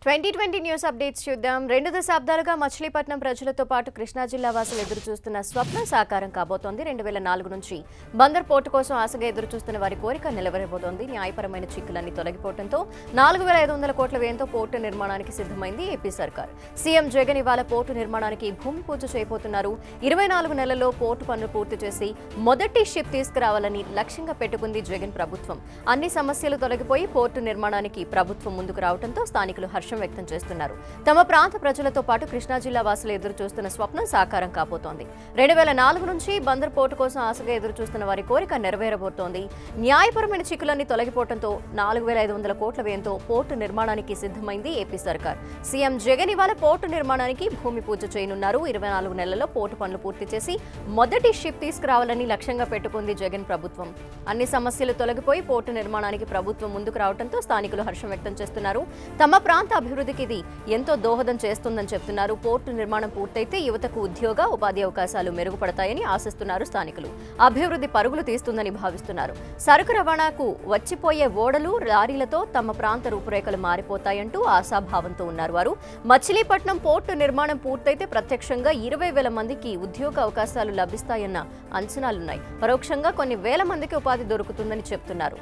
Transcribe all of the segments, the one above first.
twenty twenty news updates చూద్దాం రెండు దశాబ్దాలుగా మచిలీపట్నం ప్రజలతో పాటు కృష్ణా జిల్లా వాసులు ఎదురు చూస్తున్న స్వప్నం సాకారం కాబోతోంది రెండు వేల నాలుగు నుంచి బందర్ పోర్టు కోసం ఆశగా ఎదురు చూస్తున్న వారి కోరిక నిలవరబోతోంది న్యాయపరమైన చిక్కులన్నీ తొలగిపోవడంతో నాలుగు వేల ఐదు వందల కోట్ల వ్యయంతో పోర్టు నిర్మాణానికి సిద్ధమైంది ఏపీ సర్కార్ సీఎం జగన్ ఇవాళ పోర్టు నిర్మాణానికి భూమి పూజ చేయబోతున్నారు ఇరవై నాలుగు నెలల్లో పోర్టు పనులు పూర్తి చేసి మొదటి షిప్ తీసుకురావాలని లక్ష్యంగా పెట్టుకుంది జగన్ ప్రభుత్వం అన్ని సమస్యలు తొలగిపోయి పోర్టు నిర్మాణానికి ప్రభుత్వం ముందుకు రావడంతో స్థానికులు హర్షం వ్యక్తం చేస్తున్నారు తమ ప్రాంత ప్రజలతో పాటు కృష్ణా జిల్లా వాసులు ఎదురు చూస్తున్న స్వప్నం సాకారం కాబోతోంది రెండు వేల నాలుగు నుంచి బందర్ పోర్టు కోసం ఆశగా ఎదురు చూస్తున్న వారి కోరిక నెరవేరబోతోంది న్యాయపరమైన చిక్కులన్నీ తొలగిపోవడంతో నాలుగు వేల ఐదు వందల కోట్ల వ్యయంతో పోర్టు నిర్మాణానికి సిద్ధమైంది ఏపీ సర్కార్ సీఎం జగన్ ఇవాళ పోర్టు నిర్మాణానికి భూమి పూజ చేయనున్నారు ఇరవై నాలుగు నెలల్లో పోర్టు పనులు పూర్తి చేసి మొదటి షిప్ తీసుకురావాలని లక్ష్యంగా పెట్టుకుంది జగన్ ప్రభుత్వం అన్ని సమస్యలు తొలగిపోయి పోర్టు నిర్మాణానికి ప్రభుత్వం ముందుకు రావడంతో స్థానికులు హర్షం వ్యక్తం చేస్తున్నారు తమ ప్రాంత అభివృద్ధికి ఇది ఎంతో దోహదం చేస్తుందని చెప్తున్నారు పోర్టు నిర్మాణం పూర్తయితే యువతకు ఉద్యోగ ఉపాధి అవకాశాలు మెరుగుపడతాయని ఆశిస్తున్నారు స్థానికులు అభివృద్ధి పరుగులు తీస్తుందని భావిస్తున్నారు సరుకు రవాణాకు వచ్చిపోయే ఓడలు లారీలతో తమ ప్రాంత రూపురేఖలు మారిపోతాయంటూ ఆశాభావంతో ఉన్నారు వారు మచిలీపట్నం పోర్టు నిర్మాణం పూర్తయితే ప్రత్యక్షంగా ఇరవై వేల మందికి ఉద్యోగ అవకాశాలు లభిస్తాయన్న అంచనాలున్నాయి పరోక్షంగా కొన్ని వేల మందికి ఉపాధి దొరుకుతుందని చెప్తున్నారు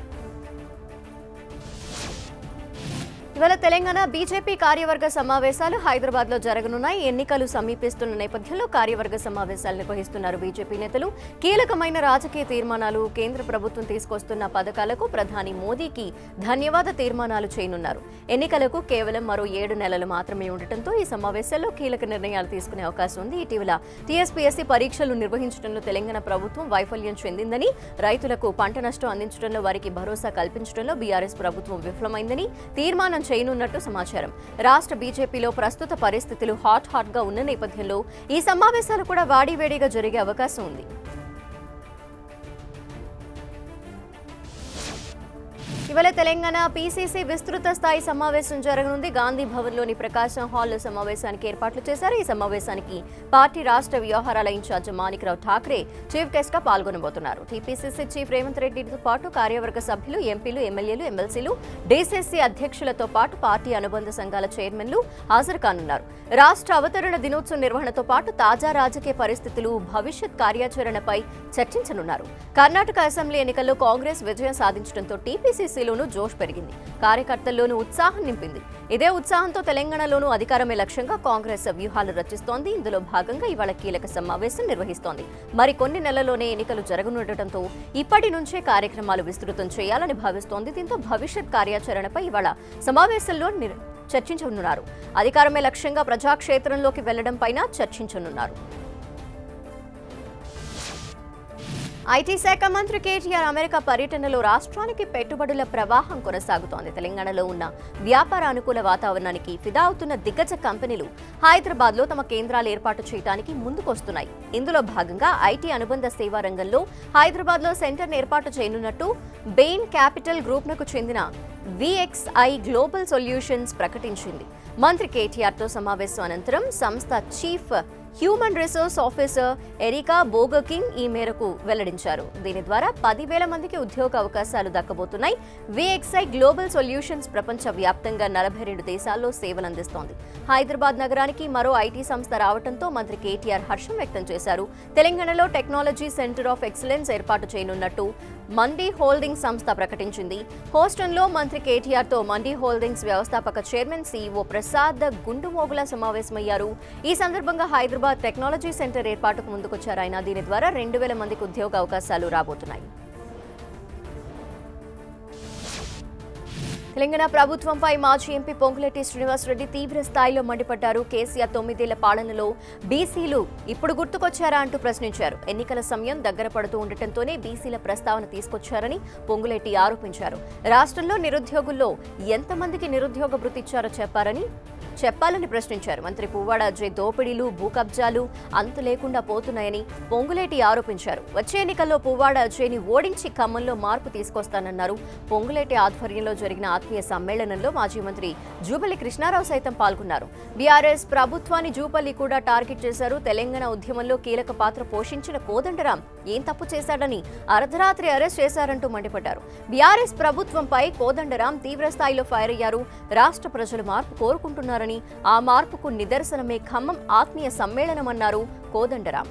ఇవాళ తెలంగాణ బీజేపీ కార్యవర్గ సమావేశాలు హైదరాబాద్ లో జరగనున్నాయి ఎన్నికలు సమీపిస్తున్న నేపథ్యంలో కార్యవర్గ సమావేశాలు నిర్వహిస్తున్నారు బీజేపీ నేతలు కీలకమైన రాజకీయ తీర్మానాలు కేంద్ర ప్రభుత్వం తీసుకొస్తున్న పథకాలకు ప్రధాని మోదీకి ధన్యవాద తీర్మానాలు చేయనున్నారు ఎన్నికలకు కేవలం మరో ఏడు నెలలు మాత్రమే ఉండటంతో ఈ సమావేశాల్లో కీలక నిర్ణయాలు తీసుకునే అవకాశం ఉంది ఇటీవల టీఎస్పీఎస్సీ పరీక్షలు నిర్వహించడంలో తెలంగాణ ప్రభుత్వం వైఫల్యం చెందిందని రైతులకు పంట నష్టం అందించడంలో వారికి భరోసా కల్పించడంలో బీఆర్ఎస్ ప్రభుత్వం విఫలమైందని తీర్మానం చేయనున్నట్టు సమాచారం రాష్ట్ర బీజేపీలో ప్రస్తుత పరిస్థితులు హాట్ హాట్ గా ఉన్న నేపథ్యంలో ఈ సమావేశాలు కూడా వాడివేడిగా జరిగే అవకాశం ఉంది ఇవాళ తెలంగాణ పీసీసీ విస్తృత స్థాయి సమావేశం జరగనుంది గాంధీ భవన్లోని ప్రకాశం హాల్లో సమావేశానికి ఏర్పాట్లు చేశారు ఈ సమావేశానికి పార్టీ రాష్ట్ర వ్యవహారాల in-charge Manikrao Thackeray chief guest గా పాల్గొనబోతున్నారు టీపీసీసీ చీఫ్ రేవంత్ రెడ్డితో పాటు కార్యవర్గ సభ్యులు ఎంపీలు ఎమ్మెల్యేలు ఎమ్మెల్సీలు డీసీసీ అధ్యక్షులతో పాటు పార్టీ అనుబంధ సంఘాల చైర్మన్లు హాజరు కానున్నారు రాష్ట్ర అవతరణ దినోత్సవం నిర్వహణతో పాటు తాజా రాజకీయ పరిస్థితులు భవిష్యత్ కార్యాచరణపై చర్చించనున్నారు కర్ణాటక అసెంబ్లీ ఎన్నికల్లో కాంగ్రెస్ విజయం సాధించడంతో టీపీసీసీలోనూ జోష్ పెరిగింది కార్యకర్తల్లోనూ ఉత్సాహం నింపింది ఇదే ఉత్సాహంతో తెలంగాణలోనూ అధికారమే లక్ష్యంగా కాంగ్రెస్ వ్యూహాలు రచిస్తోంది ఇందులో భాగంగా ఇవాళ కీలక సమావేశం నిర్వహిస్తోంది మరికొన్ని నెలల్లోనే ఎన్నికలు జరగనుండటంతో ఇప్పటి నుంచే కార్యక్రమాలు విస్తృతం చేయాలని భావిస్తోంది దీంతో భవిష్యత్ కార్యాచరణపై ఇవాళ సమావేశంలో నిర్- చర్చించనున్నారు అధికారమే లక్ష్యంగా ప్రజాక్షేత్రంలోకి వెళ్లడం పైన చర్చించనున్నారు ఐటీ శాఖ మంత్రి కేటీఆర్ అమెరికా పర్యటనలో రాష్ట్రానికి పెట్టుబడుల ప్రవాహం కొనసాగుతోంది తెలంగాణలో ఉన్న వ్యాపార అనుకూల వాతావరణానికి ఫిదా అవుతున్న దిగ్గజ కంపెనీలు హైదరాబాద్ లో తమ కేంద్రాలు ఏర్పాటు చేయడానికి ముందుకొస్తున్నాయి ఇందులో భాగంగా ఐటీ అనుబంధ సేవా రంగంలో హైదరాబాద్ లో సెంటర్ ఏర్పాటు చేయనున్నట్టు బెయిన్ క్యాపిటల్ గ్రూప్ నకు చెందిన విఎక్స్ఐ గ్లోబల్ సొల్యూషన్స్ ప్రకటించింది మంత్రి కేటీఆర్ తో సమావేశం అనంతరం సంస్థ chief human resource officer Erica బోగకింగ్ ఈ మేరకు వెల్లడించారు దీని ద్వారా పదివేల మందికి ఉద్యోగ అవకాశాలు దక్కబోతున్నాయి విఎక్స్ఐ గ్లోబల్ సొల్యూషన్స్ ప్రపంచ వ్యాప్తంగా నలభై రెండు దేశాల్లో సేవలు అందిస్తోంది హైదరాబాద్ నగరానికి మరో ఐటీ సంస్థ రావడంతో మంత్రి కేటీఆర్ హర్షం వ్యక్తం చేశారు తెలంగాణలో టెక్నాలజీ సెంటర్ ఆఫ్ ఎక్సలెన్స్ ఏర్పాటు చేయనున్నట్టు మండీ హోల్డింగ్స్ సంస్థ ప్రకటించింది హోస్టన్లో మంత్రి కేటీఆర్ తో మండీ హోల్డింగ్స్ వ్యవస్థాపక చైర్మన్ సీఈఓ ప్రసాద్ గుండుమోగుల సమావేశమయ్యారు ఈ సందర్భంగా హైదరాబాద్ టెక్నాలజీ సెంటర్ ఏర్పాటుకు ముందుకొచ్చారు ఆయన దీని ద్వారా రెండు వేల మందికి ఉద్యోగ అవకాశాలు రాబోతున్నాయి తెలంగాణ ప్రభుత్వంపై మాజీ ఎంపీ పొంగులేటి శ్రీనివాసరెడ్డి తీవ్ర స్థాయిలో మండిపడ్డారు కేసీఆర్ తొమ్మిదేళ్ల పాలనలో బీసీలు ఇప్పుడు గుర్తుకొచ్చారా అంటూ ప్రశ్నించారు ఎన్నికల సమయం దగ్గర పడుతూ ఉండటంతోనే బీసీల ప్రస్తావన తీసుకొచ్చారని పొంగులేటి ఆరోపించారు రాష్ట్రంలో నిరుద్యోగుల్లో ఎంతమందికి నిరుద్యోగ భృతి ఇచ్చారో చెప్పారని చెప్పాలని ప్రశ్నించారు మంత్రి పువ్వాడ అజయ్ దోపిడీలు భూ కబ్జాలు అంతు లేకుండా పోతున్నాయని పొంగులేటి ఆరోపించారు వచ్చే ఎన్నికల్లో పువ్వాడ అజయ్ని ఓడించి ఖమ్మంలో మార్పు తీసుకొస్తానన్నారు పొంగులేటి ఆధ్వర్యంలో జరిగిన ఆత్మ ఆత్మీయ సమ్మేళనంలో మాజీ మంత్రి జూపల్లి కృష్ణారావు సైతం పాల్గొన్నారు బీఆర్ఎస్ ప్రభుత్వాన్ని జూపల్లి కూడా టార్గెట్ చేశారు తెలంగాణ ఉద్యమంలో కీలక పాత్ర పోషించిన కోదండరాం ఏం తప్పు చేశాడని అర్ధరాత్రి అరెస్ట్ చేశారంటూ మండిపడ్డారు బీఆర్ఎస్ ప్రభుత్వంపై కోదండరాం తీవ్ర స్థాయిలో ఫైర్ అయ్యారు రాష్ట్ర ప్రజలు మార్పు కోరుకుంటున్నారని ఆ మార్పుకు నిదర్శనమే ఖమ్మం ఆత్మీయ సమ్మేళనమన్నారు కోదండరాం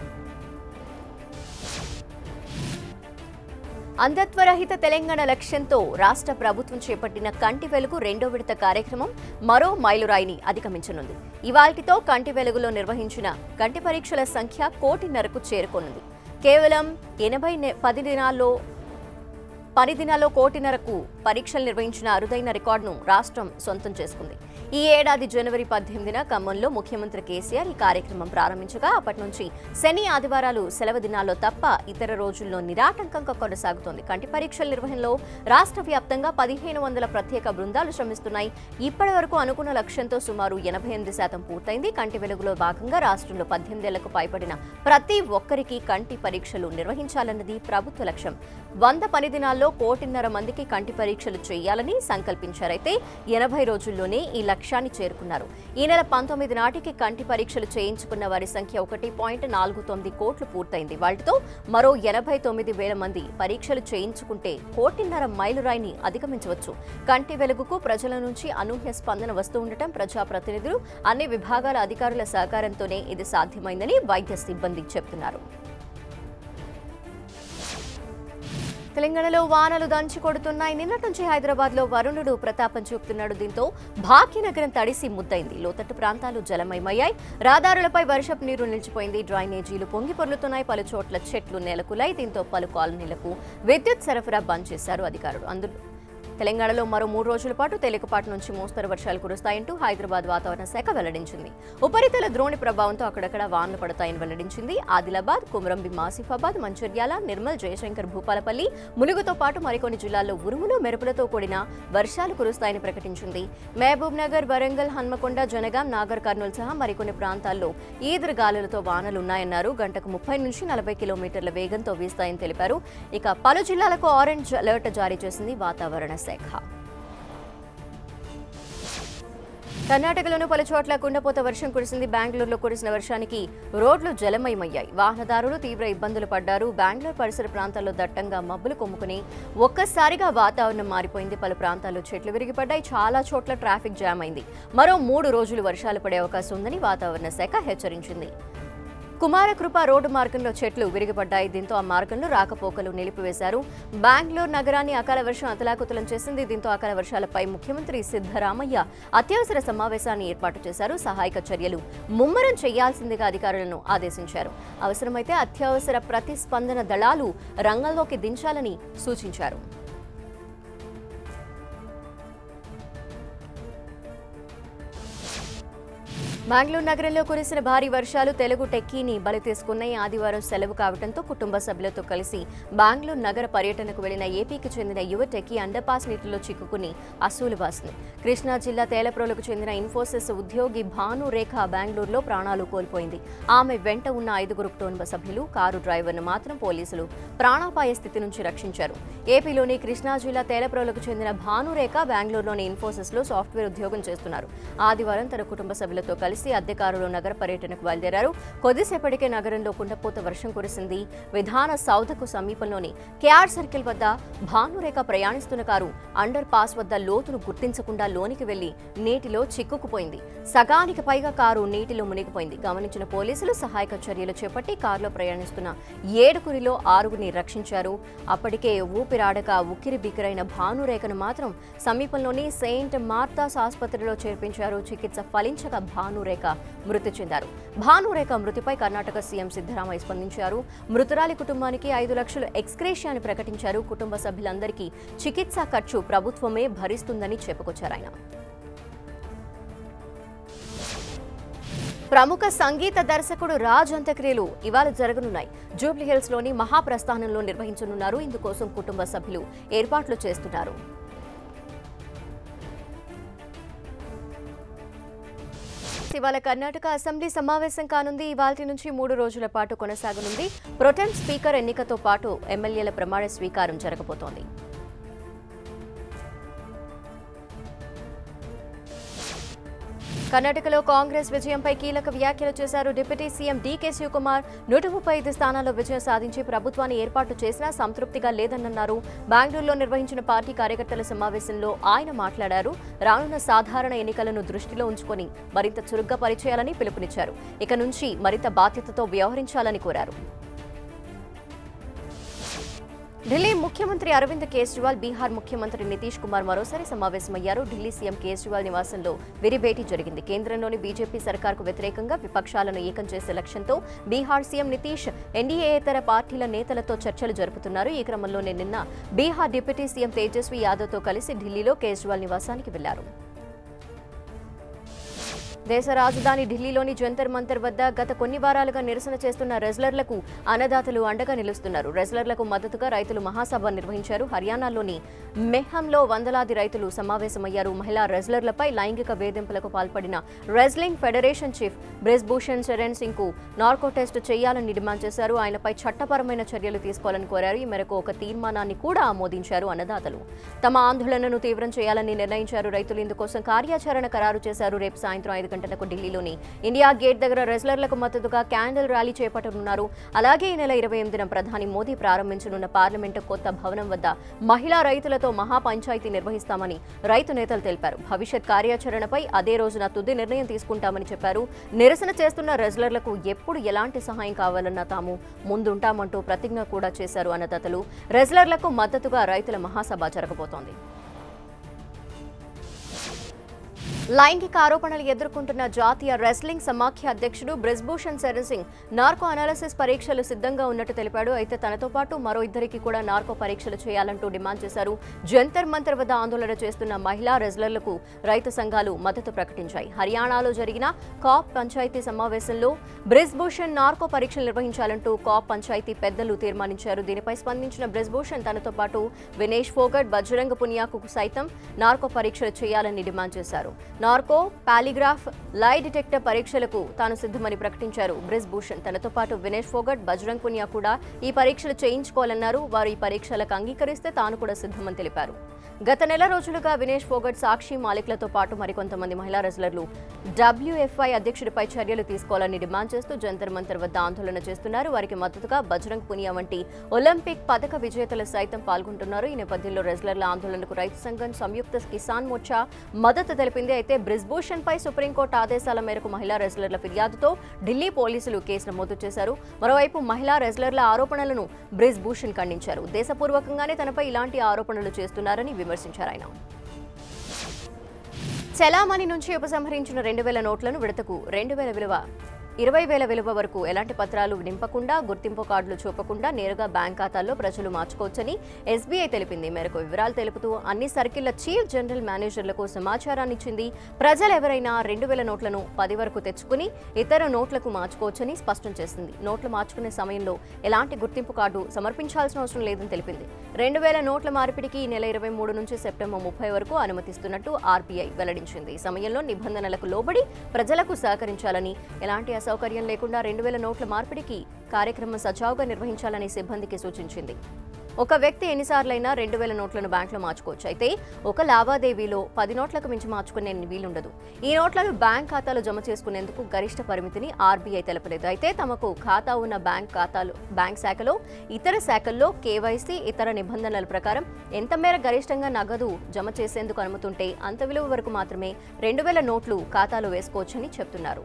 అంధత్వరహిత తెలంగాణ లక్ష్యంతో రాష్ట్ర ప్రభుత్వం చేపట్టిన కంటి వెలుగు రెండో విడత కార్యక్రమం మరో మైలురాయిని అధిగమించనుంది ఇవాల్టితో కంటి వెలుగులో నిర్వహించిన కంటి పరీక్షల సంఖ్య కోటిన్నరకు చేరుకోనుంది కేవలం ఎనభై నె- పది దినాల్లో పది దినాల్లో కోటిన్నరకు పరీక్షలు నిర్వహించిన అరుదైన రికార్డును రాష్ట్రం సొంతం చేసుకుంది ఈ ఏడాది జనవరి పద్దెనిమిదిన ఖమ్మంలో ముఖ్యమంత్రి కేసీఆర్ ఈ కార్యక్రమం ప్రారంభించగా అప్పటి నుంచి శని ఆదివారాలు సెలవు దినాల్లో తప్ప ఇతర రోజుల్లో నిరాటంకంగా కొనసాగుతోంది కంటి పరీక్షల నిర్వహణలో రాష్ట్ర వ్యాప్తంగా పదిహేను వందల ప్రత్యేక బృందాలు శ్రమిస్తున్నాయి ఇప్పటి వరకు అనుకున్న లక్ష్యంతో సుమారు ఎనభై ఎనిమిది శాతం పూర్తయింది కంటి వెలుగులో భాగంగా రాష్ట్రంలో పద్దెనిమిదేళ్లకు పైబడిన ప్రతి ఒక్కరికి కంటి పరీక్షలు నిర్వహించాలన్నది ప్రభుత్వ లక్ష్యం వంద పని దినాల్లో కోటిన్నర మందికి కంటి పరీక్షలు చేయాలని సంకల్పించారైతే ఎనభై రోజుల్లోనే ఈ లక్ష్యాన్ని చేరుకున్నారు ఈ నెల పంతొమ్మిది నాటికి కంటి పరీక్షలు చేయించుకున్న వారి సంఖ్య ఒకటి పాయింట్ నాలుగు తొమ్మిది కోట్లు పూర్తయింది వాటితో మరో ఎనభై తొమ్మిది వేల మంది పరీక్షలు చేయించుకుంటే కోటిన్నర మైలురాయిని అధిగమించవచ్చు కంటి వెలుగుకు ప్రజల నుంచి అనూహ్య స్పందన వస్తూ ఉండటం ప్రజాప్రతినిధులు అన్ని విభాగాల అధికారుల సహకారంతోనే ఇది సాధ్యమైందని వైద్య సిబ్బంది చెబుతున్నారు తెలంగాణలో వానలు దంచి కొడుతున్నాయి నిన్నటి నుంచి హైదరాబాద్ లో వరుణుడు ప్రతాపం చూపుతున్నాడు దీంతో భాగ్యనగరం తడిసి ముద్దైంది లోతట్టు ప్రాంతాలు జలమయమయ్యాయి రహదారులపై వర్షపు నీరు నిలిచిపోయింది డ్రైనేజీలు పొంగి పొర్లుతున్నాయి పలు చోట్ల చెట్లు నెలకులాయి దీంతో పలు కాలనీలకు విద్యుత్ సరఫరా బంద్ చేశారు అధికారులు అందులో తెలంగాణలో మరో మూడు రోజుల పాటు తేలికపాటి నుంచి మోస్తరు వర్షాలు కురుస్తాయంటూ హైదరాబాద్ వాతావరణ శాఖ వెల్లడించింది ఉపరితల ద్రోణి ప్రభావంతో అక్కడక్కడ వానలు పడతాయని వెల్లడించింది ఆదిలాబాద్ కుమరంభీం ఆసిఫాబాద్ మంచిర్యాల నిర్మల్ జయశంకర్ భూపాలపల్లి ములుగుతో పాటు మరికొన్ని జిల్లాల్లో ఉరుములు మెరుపులతో కూడిన వర్షాలు కురుస్తాయని ప్రకటించింది మహబూబ్ నగర్ వరంగల్ హన్మకొండ జనగాం నాగర్ కర్నూలు సహా మరికొన్ని ప్రాంతాల్లో ఈదురు గాలులతో వానలున్నాయన్నారు గంటకు ముప్పై నుంచి నలభై కిలోమీటర్ల వేగంతో వీస్తాయని తెలిపారు ఇక పలు జిల్లాలకు ఆరెంజ్ అలర్ట్ జారీ చేసింది వాతావరణ శాఖ కర్ణాటకలోని పలు చోట్ల కుండపోత వర్షం కురిసింది బెంగళూరులో కురిసిన వర్షానికి రోడ్లు జలమయమయ్యాయి వాహనదారులు తీవ్ర ఇబ్బందులు పడ్డారు బెంగళూరు పరిసర ప్రాంతాల్లో దట్టంగా మబ్బులు కొమ్ముకుని ఒక్కసారిగా వాతావరణం మారిపోయింది పలు ప్రాంతాల్లో చెట్లు విరిగిపడ్డాయి చాలా చోట్ల ట్రాఫిక్ జామ్ అయింది మరో మూడు రోజులు వర్షాలు పడే అవకాశం ఉందని వాతావరణ శాఖ హెచ్చరించింది కుమారకృప రోడ్డు మార్గంలో చెట్లు విరిగిపడ్డాయి దీంతో ఆ మార్గంలో రాకపోకలు నిలిపివేశారు బెంగళూరు నగరాన్ని అకాల వర్షం అతలాకుతలం చేసింది దీంతో అకాల వర్షాలపై ముఖ్యమంత్రి సిద్ధరామయ్య అత్యవసర సమావేశాన్ని ఏర్పాటు చేశారు సహాయక చర్యలు ముమ్మరం చేయాల్సిందిగా అధికారులను ఆదేశించారు అవసరమైతే అత్యవసర ప్రతిస్పందన దళాలు రంగంలోకి దించాలని సూచించారు బెంగళూరు నగరంలో కురిసిన భారీ వర్షాలు తెలుగు టెక్కీని బలి తీసుకున్నాయి ఆదివారం సెలవు కావడంతో కుటుంబ సభ్యులతో కలిసి బెంగళూరు నగర పర్యటనకు వెళ్లిన ఏపీకి చెందిన యువ టెక్కీ అండర్పాస్ నీటిలో చిక్కుకుని అసూలు బాసింది కృష్ణా జిల్లా తేలప్రోలకు చెందిన ఇన్ఫోసిస్ ఉద్యోగి భాను రేఖ బెంగళూరులో ప్రాణాలు కోల్పోయింది ఆమె వెంట ఉన్న ఐదుగురు కుటుంబ సభ్యులు కారు డ్రైవర్ను మాత్రం పోలీసులు ప్రాణాపాయ స్థితి నుంచి రక్షించారు ఏపీలోని కృష్ణా జిల్లా తేలప్రోలకు చెందిన భానురేఖ బెంగళూరులోని ఇన్ఫోసిస్ లో సాఫ్ట్వేర్ ఉద్యోగం చేస్తున్నారు ఆదివారం తన కుటుంబ సభ్యులతో కలిసి అద్దె కారులో నగర పర్యటనకు బయలుదేరారు కొద్దిసేపటికే నగరంలో కుండపోత వర్షం కురిసింది విధాన సౌధకు సమీపంలోని కేఆర్ సర్కిల్ వద్ద భానురేఖ ప్రయాణిస్తున్న కారు అండర్ పాస్ వద్ద లోతును గుర్తించకుండా లోనికి వెళ్లి నీటిలో చిక్కుకుపోయింది సగానికి పైగా కారు నీటిలో మునిగిపోయింది గమనించిన పోలీసులు సహాయక చర్యలు చేపట్టి కారులో ప్రయాణిస్తున్న ఏడుగురిలో ఆరుగురిని రక్షించారు అప్పటికే ఊపిరాడక ఉక్కిరి బిక్కిరైన భానురేఖను మాత్రం సమీపంలోని సెయింట్ మార్తాస్ ఆసుపత్రిలో చేర్పించారు చికిత్స ఫలించక భానురేఖ మృతి చెందారు భానురేఖ మృతిపై కర్ణాటక సీఎం సిద్ధరామయ్య స్పందించారు మృతురాలి కుటుంబానికి ఐదు లక్షలు ఎక్స్గ్రేషియాని ప్రకటించారు కుటుంబ సభ్యులందరికీ చికిత్స ఖర్చు ప్రభుత్వమే భరిస్తుందని చెప్పుకొచ్చారు ఆయన ప్రముఖ సంగీత దర్శకుడు రాజ్ అంత్యక్రియలు ఇవాళ జరగనున్నాయి జూబ్లీహిల్స్ లోని మహాప్రస్థానంలో నిర్వహించనున్నారు ఇందుకోసం కుటుంబ సభ్యులు ఏర్పాట్లు చేస్తున్నారు ఇవాళ కర్ణాటక అసెంబ్లీ సమావేశం కానుంది ఇవాల్టి నుంచి మూడు రోజుల పాటు కొనసాగనుంది ప్రొటెం స్పీకర్ ఎన్నికతో పాటు ఎమ్మెల్యేల ప్రమాణ స్వీకారం జరగబోతోంది కర్ణాటకలో కాంగ్రెస్ విజయంపై కీలక వ్యాఖ్యలు చేశారు డిప్యూటీ సీఎం డీకే శివకుమార్ నూట ముప్పై ఐదు స్థానాల్లో విజయం సాధించి ప్రభుత్వాన్ని ఏర్పాటు చేసినా సంతృప్తిగా లేదన్నారు బెంగళూరులో నిర్వహించిన పార్టీ కార్యకర్తల సమావేశంలో ఆయన మాట్లాడారు రానున్న సాధారణ ఎన్నికలను దృష్టిలో ఉంచుకొని మరింత చురుగ్గా పనిచేయాలని పిలుపునిచ్చారు ఇక నుంచి మరింత బాధ్యతతో వ్యవహరించాలని కోరారు ఢిల్లీ ముఖ్యమంత్రి అరవింద్ కేజ్రీవాల్ బీహార్ ముఖ్యమంత్రి నితీష్ కుమార్ మరోసారి సమావేశమయ్యారు ఢిల్లీ సీఎం కేజ్రీవాల్ నివాసంలో విరి భేటీ జరిగింది కేంద్రంలోని బీజేపీ సర్కార్కు వ్యతిరేకంగా విపక్షాలను ఏకం చేసే లక్ష్యంతో బీహార్ సీఎం నితీష్ ఎన్డీఏతర పార్టీల నేతలతో చర్చలు జరుపుతున్నారు ఈ క్రమంలోనే నిన్న బీహార్ డిప్యూటీ సీఎం తేజస్వి యాదవ్తో కలిసి ఢిల్లీలో కేజ్రీవాల్ నివాసానికి వెళ్లారు దేశ రాజధాని ఢిల్లీలోని జంతర్ మంతర్ వద్ద గత కొన్ని వారాలుగా నిరసన చేస్తున్న రెజ్లర్లకు అన్నదాతలు అండగా నిలుస్తున్నారు రెజ్లర్లకు మద్దతుగా రైతులు మహాసభ నిర్వహించారు హర్యానాలోని మెహంలో వందలాది రైతులు సమావేశమయ్యారు మహిళా రెజ్లర్లపై లైంగిక వేధింపులకు పాల్పడిన wrestling federation chief Brij Bhushan Charan Singh కు నార్కో టెస్ట్ చేయాలని డిమాండ్ చేశారు ఆయనపై చట్టపరమైన చర్యలు తీసుకోవాలని కోరారు ఈ మేరకు ఒక తీర్మానాన్ని కూడా ఆమోదించారు అన్నదాతలు తమ ఆందోళనను తీవ్రం చేయాలని నిర్ణయించారు రైతులు ఇందుకోసం కార్యాచరణ ఖరారు చేశారు రేపు సాయంత్రం ఐదు గంటలకు ఢిల్లీలోని ఇండియా గేట్ దగ్గర రెజ్లర్లకు మద్దతుగా క్యాండిల్ ర్యాలీ చేపట్టనున్నారు అలాగే ఈ నెల ఇరవై ఎనిమిదిన ప్రధాని మోదీ ప్రారంభించనున్న పార్లమెంటు కొత్త భవనం వద్ద మహిళా రైతులతో మహా పంచాయతీ నిర్వహిస్తామని రైతు నేతలు తెలిపారు భవిష్యత్ కార్యాచరణపై అదే రోజున తుది నిర్ణయం తీసుకుంటామని చెప్పారు నిరసన చేస్తున్న రెజ్లర్లకు ఎప్పుడు ఎలాంటి సహాయం కావాలన్నా తాము ముందుంటామంటూ ప్రతిజ్ఞ కూడా చేశారు అన్నదాతలు రెజ్లర్లకు మద్దతుగా రైతుల మహాసభ జరగబోతోంది లైంగిక ఆరోపణలు ఎదుర్కొంటున్న జాతీయ రెస్లింగ్ సమాఖ్య అధ్యక్షుడు బ్రిజ్భూషణ్ శరణ్ సింగ్ నార్కో అనాలిసిస్ పరీక్షలు సిద్ధంగా ఉన్నట్టు తెలిపాడు అయితే తనతో పాటు మరో ఇద్దరికి కూడా నార్కో పరీక్షలు చేయాలంటూ డిమాండ్ చేశారు జంతర్ మంతర్ వద్ద ఆందోళన చేస్తున్న మహిళా రెజ్లర్లకు రైతు సంఘాలు మద్దతు ప్రకటించాయి హర్యానాలో జరిగిన కాప్ పంచాయతీ సమావేశంలో బ్రిజ్భూషణ్ నార్కో పరీక్షలు నిర్వహించాలంటూ కాప్ పంచాయతీ పెద్దలు తీర్మానించారు దీనిపై స్పందించిన బ్రిజ్భూషణ్ తనతో పాటు వినేష్ ఫోగట్ బజరంగ పునియాకు సైతం నార్కో పరీక్షలు చేయాలని డిమాండ్ చేశారు నార్కో పాలిగ్రాఫ్ లై డిటెక్టర్ పరీక్షలకు తాను సిద్ధమని ప్రకటించారు బ్రిజ్ భూషణ్ తనతో పాటు వినేష్ ఫోగట్ బజరంగ్ పునియా కూడా ఈ పరీక్షలు చేయించుకోవాలన్నారు వారు ఈ పరీక్షలకు అంగీకరిస్తే తాను కూడా సిద్ధమని తెలిపారు గత నెల రోజులుగా వినేష్ ఫోగట్ సాక్షి మాలిక్లతో పాటు మరికొంతమంది మహిళా రెజ్లర్లు డబ్ల్యూఎఫ్ఐ అధ్యక్షుడిపై చర్యలు తీసుకోవాలని డిమాండ్ చేస్తూ జంతర్ మంతర్ వద్ద ఆందోళన చేస్తున్నారు వారికి మద్దతుగా బజరంగ్ పునియా వంటి ఒలింపిక్ పథక విజేతలు సైతం పాల్గొంటున్నారు ఈ నేపథ్యంలో రెజ్లర్ల ఆందోళనకు రైతు సంఘం సంయుక్త కిసాన్ మోర్చా మద్దతు తెలిపింది అయితే బ్రిజ్భూషణ్ పై సుప్రీంకోర్టు ఆదేశాల మేరకు మహిళా రెజ్లర్ల ఫిర్యాదుతో ఢిల్లీ పోలీసులు కేసు నమోదు చేశారు మరోవైపు మహిళా రెజ్లర్ల ఆరోపణలను బ్రిజ్భూషణ్ ఖండించారు దేశపూర్వకంగానే తనపై ఇలాంటి ఆరోపణలు చేస్తున్నారని విమర్శించారు ఆయన చలామణి నుంచి ఉపసంహరించిన రెండు వేల నోట్లను విడతకు రెండు వేల విలువ ఇరవై వేల విలువ వరకు ఎలాంటి పత్రాలు నింపకుండా గుర్తింపు కార్డులు చూపకుండా నేరుగా బ్యాంక్ ఖాతాల్లో ప్రజలు మార్చుకోవచ్చని ఎస్బీఐ తెలిపింది ఈ మేరకు వివరాలు తెలుపుతూ అన్ని సర్కిళ్ల చీఫ్ జనరల్ మేనేజర్లకు సమాచారాన్ని ఇచ్చింది ప్రజలు ఎవరైనా రెండు వేల నోట్లను పది వరకు తెచ్చుకుని ఇతర నోట్లకు మార్చుకోవచ్చని స్పష్టం చేసింది నోట్లు మార్చుకునే సమయంలో ఎలాంటి గుర్తింపు కార్డు సమర్పించాల్సిన అవసరం లేదని తెలిపింది రెండు వేల నోట్ల మార్పిడికి ఈ నెల ఇరవై మూడు నుంచి సెప్టెంబర్ ముప్పై వరకు అనుమతిస్తున్నట్టు ఆర్బీఐ వెల్లడించింది ఈ సమయంలో నిబంధనలకు లోబడి ప్రజలకు సహకరించాలని ఎలాంటి అసౌకర్యం లేకుండా రెండు వేల నోట్ల మార్పిడికి కార్యక్రమం సజావుగా నిర్వహించాలని సిబ్బందికి సూచించింది ఒక వ్యక్తి ఎన్నిసార్లైనా రెండు వేల నోట్లను బ్యాంకులో మార్చుకోవచ్చు అయితే ఒక లావాదేవీలో పది నోట్లకు మించి మార్చుకునే వీలుండదు ఈ నోట్లను బ్యాంక్ ఖాతాలో జమ చేసుకునేందుకు గరిష్ట పరిమితిని ఆర్బీఐ తెలపలేదు అయితే తమకు ఖాతా ఉన్న బ్యాంక్ ఖాతాలు బ్యాంక్ శాఖలో ఇతర శాఖల్లో కేవైసీ ఇతర నిబంధనల ప్రకారం ఎంత మేర గరిష్టంగా నగదు జమ చేసేందుకు అనుమతుంటే అంత విలువ వరకు మాత్రమే రెండు వేల నోట్లు ఖాతాలో వేసుకోవచ్చని చెప్తున్నారు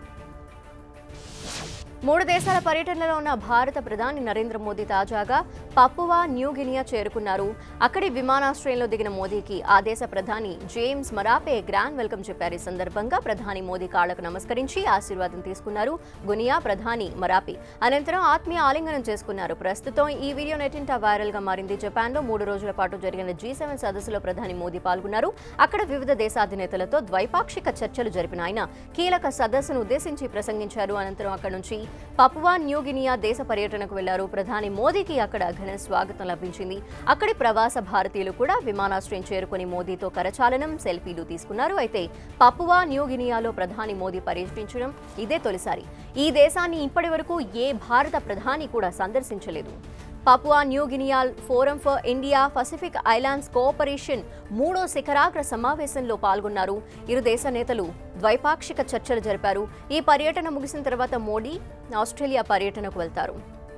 మూడు దేశాల పర్యటనలో ఉన్న భారత ప్రధాని నరేంద్ర మోదీ తాజాగా పప్పువా న్యూ గినియా చేరుకున్నారు అక్కడి విమానాశ్రయంలో దిగిన మోదీకి ఆ దేశ ప్రధాని జేమ్స్ మరాపే గ్రాండ్ వెల్కమ్ చెప్పారు ఈ సందర్భంగా ప్రధాని మోదీ కాళ్లకు నమస్కరించి ఆశీర్వాదం తీసుకున్నారు గునియా ప్రధాని మరాపే అనంతరం ఆత్మీయ ఆలింగనం చేసుకున్నారు ప్రస్తుతం ఈ వీడియో నెటింటా వైరల్ గా మారింది జపాన్లో మూడు రోజుల పాటు జరిగిన జీ సెవెన్ సదస్సులో ప్రధాని మోదీ పాల్గొన్నారు అక్కడ వివిధ దేశాధినేతలతో ద్వైపాక్షిక చర్చలు జరిపిన ఆయన కీలక సదస్సును ఉద్దేశించి ప్రసంగించారు అనంతరం అక్కడి నుంచి పపువా న్యూగినియా దేశ పర్యటనకు వెళ్లారు ప్రధాని మోదీకి అక్కడ ఘన స్వాగతం లభించింది అక్కడి ప్రవాస భారతీయులు కూడా విమానాశ్రయం చేరుకుని మోదీతో కరచాలనం సెల్ఫీలు తీసుకున్నారు అయితే పపువా న్యూగినియాలో ప్రధాని మోదీ పర్యటించడం ఇదే తొలిసారి ఈ దేశాన్ని ఇప్పటి వరకు ఏ భారత ప్రధాని కూడా సందర్శించలేదు పాపువా న్యూ గినియాల్ forum for India Pacific islands cooperation మూడో శిఖరాగ్ర సమావేశంలో పాల్గొన్నారు ఇరు దేశ నేతలు ద్వైపాక్షిక చర్చలు జరిపారు ఈ పర్యటన ముగిసిన తర్వాత మోడీ ఆస్ట్రేలియా పర్యటనకు వెళ్తారు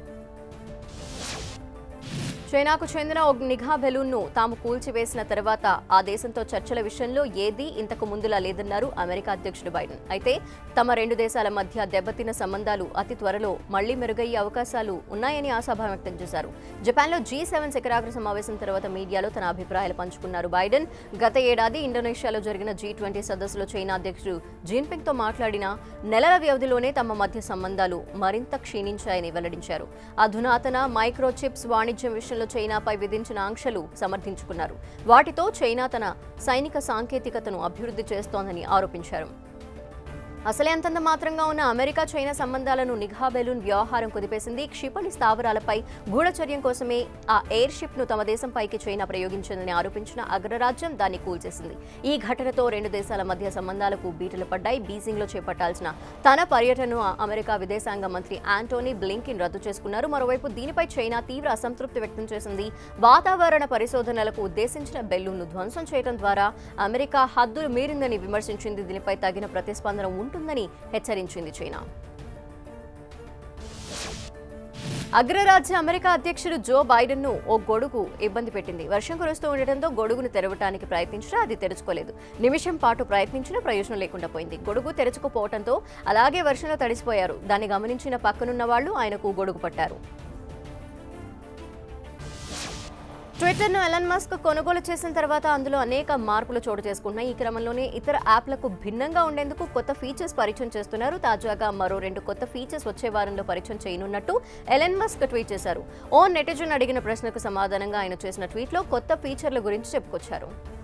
చైనాకు చెందిన ఒక నిఘా బెలూన్ను తాము కూల్చివేసిన తర్వాత ఆ దేశంతో చర్చల విషయంలో ఏదీ ఇంతకు ముందులా లేదన్నారు అమెరికా అధ్యక్షుడు బైడెన్ అయితే తమ రెండు దేశాల మధ్య దెబ్బతిన్న సంబంధాలు అతి త్వరలో మళ్లీ మెరుగయ్యే అవకాశాలు ఉన్నాయని ఆశాభావం వ్యక్తం చేశారు జపాన్లో జీ సెవెన్ శిఖరాగ్ర సమావేశం తర్వాత మీడియాలో తన అభిప్రాయాలు పంచుకున్నారు బైడెన్ గత ఏడాది ఇండోనేషియాలో జరిగిన జీ ట్వంటీ సదస్సులో చైనా అధ్యక్షుడు జిన్పింగ్ తో మాట్లాడిన నెలల వ్యవధిలోనే తమ మధ్య సంబంధాలు మరింత క్షీణించాయని వెల్లడించారు అధునాతన మైక్రో చిప్స్ వాణిజ్యం విషయంలో చైనాపై విధించిన ఆంక్షలు సమర్థించుకున్నారు వాటితో చైనా తన సైనిక సాంకేతికతను అభివృద్ధి చేస్తోందని ఆరోపించారు అసలే అంతంత మాత్రంగా ఉన్న అమెరికా చైనా సంబంధాలను నిఘా బెలూన్ వ్యవహారం కుదిపేసింది క్షిపణి స్థావరాలపై గూఢచర్యం కోసమే ఆ ఎయిర్ షిప్ ను తమ దేశంపైకి చైనా ప్రయోగించిందని ఆరోపించిన అగ్రరాజ్యం దాన్ని కూల్చేసింది ఈ ఘటనతో రెండు దేశాల మధ్య సంబంధాలకు బీటలు పడ్డాయి బీజింగ్ లో చేపట్టాల్సిన తన పర్యటనను ఆ అమెరికా విదేశాంగ మంత్రి ఆంటోనీ బ్లింకిన్ రద్దు చేసుకున్నారు మరోవైపు దీనిపై చైనా తీవ్ర అసంతృప్తి వ్యక్తం చేసింది వాతావరణ పరిశోధనలకు ఉద్దేశించిన బెలూన్ను ధ్వంసం చేయడం ద్వారా అమెరికా హద్దులు మీరిందని విమర్శించింది దీనిపై తగిన ప్రతిస్పందన ఉంటుందని హెచ్చరించింది చైనా అగ్రరాజ్య అమెరికా అధ్యక్షుడు జో బైడెన్ ను ఓ గొడుగు ఇబ్బంది పెట్టింది వర్షం కురుస్తూ ఉండటంతో గొడుగును తెరవటానికి ప్రయత్నించినా అది తెరుచుకోలేదు నిమిషం పాటు ప్రయత్నించినా ప్రయోజనం లేకుండా పోయింది గొడుగు తెరుచుకుపోవడంతో అలాగే వర్షంలో తడిసిపోయారు దాన్ని గమనించిన పక్కనున్న వాళ్ళు ఆయనకు గొడుగు పట్టారు ట్విట్టర్ను ఎలన్ మస్క్ కొనుగోలు చేసిన తర్వాత అందులో అనేక మార్పులు చోటు చేసుకుంటున్నాయి ఈ క్రమంలోనే ఇతర యాప్లకు భిన్నంగా ఉండేందుకు కొత్త ఫీచర్స్ పరిచయం చేస్తున్నారు తాజాగా మరో రెండు కొత్త ఫీచర్స్ వచ్చే వారంలో పరిచయం చేయనున్నట్టు ఎలన్ మస్క్ ట్వీట్ చేశారు ఓ నెటిజన్ అడిగిన ప్రశ్నకు సమాధానంగా ఆయన చేసిన ట్వీట్లో కొత్త ఫీచర్ల గురించి చెప్పుకొచ్చారు